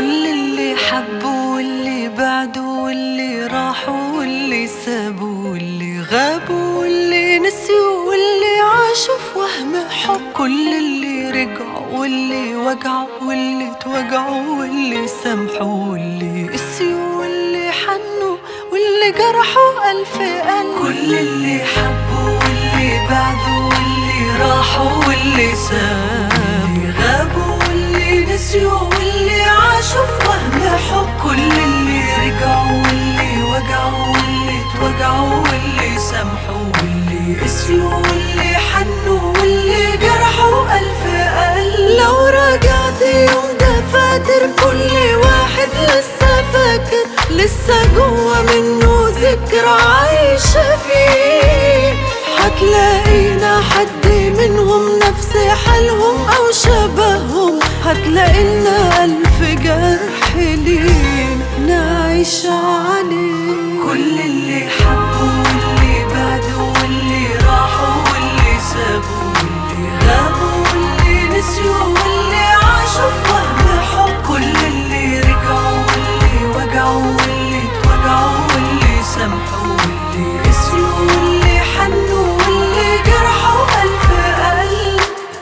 كل اللي حبوا واللي بعدوا واللي راحوا واللي سابوا واللي غابوا واللي نسيوا واللي عاشوا في وهم حب كل اللي رجعوا واللي وجعوا واللي توجعوا واللي سامحوا واللي قسيوا واللي حنوا واللي جرحوا ألف قلب كل اللي حبوا واللي بعدوا واللي راحوا واللي سابوا واللي غابوا واللي نسيوا واللي عاشوا في وهم حب كل اللي رجعوا واللي وجعوا واللي توجعوا واللي سامحوا واللي قسيوا واللي حنوا واللي جرحوا ألف قلب لو رجعت يوم دفاتر كل واحد لسه فاكر لسه جوا منه ذكرى عايشة فيه هتلاقينا حد منهم نفس حالهم أو شبههم هتلاقينا ألف جرح لينا نعيش عليه كل اللي حبوا واللي بعدوا واللي راحوا واللي سابوا واللي غابوا واللي نسيوا واللي عاشوا في وهم حب كل اللي رجعوا واللي وجعوا واللي توجعوا واللي سامحوا واللي قسيوا واللي حنوا واللي جرحوا ألف قلب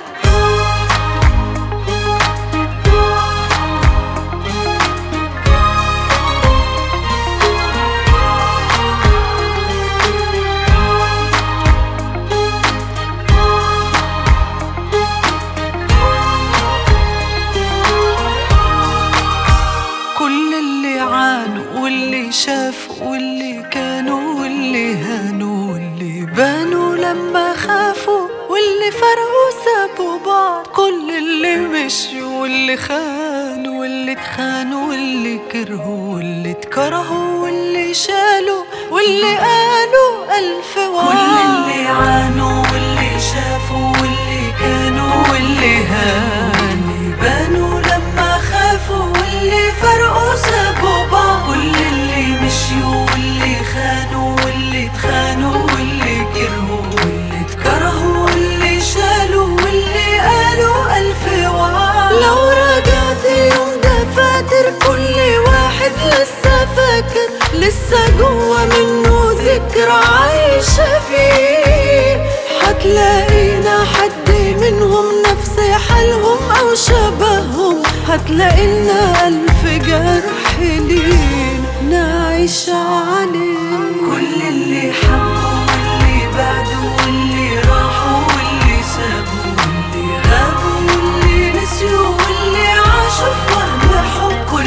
كل اللي عانوا واللي شافوا واللي كانوا واللي هانوا واللي بانوا لما خافوا واللي فرقوا سابوا بعض كل اللي مشوا واللي خانوا واللي اتخانوا واللي كرهوا واللي اتكرهوا واللي شالوا واللي قالوا ألف وعد كل اللي عانوا واللي شافوا واللي كانوا واللي هانوا واللي بانوا لما خافوا واللي فرقوا سابوا بعض كل اللي مشيوا واللي خانوا واللي اتخانوا واللي كرهوا واللي اتكرهوا واللي شالوا واللي قالوا ألف وعد لو رجعت يوم دفاتر كل واحد لسه فاكر لسه جوا منه ذكرى عايشة فيه هتلاقينا حد منهم نفس حالهم أو شبههم هتلاقينا ألف جرح لينا نعيش عليه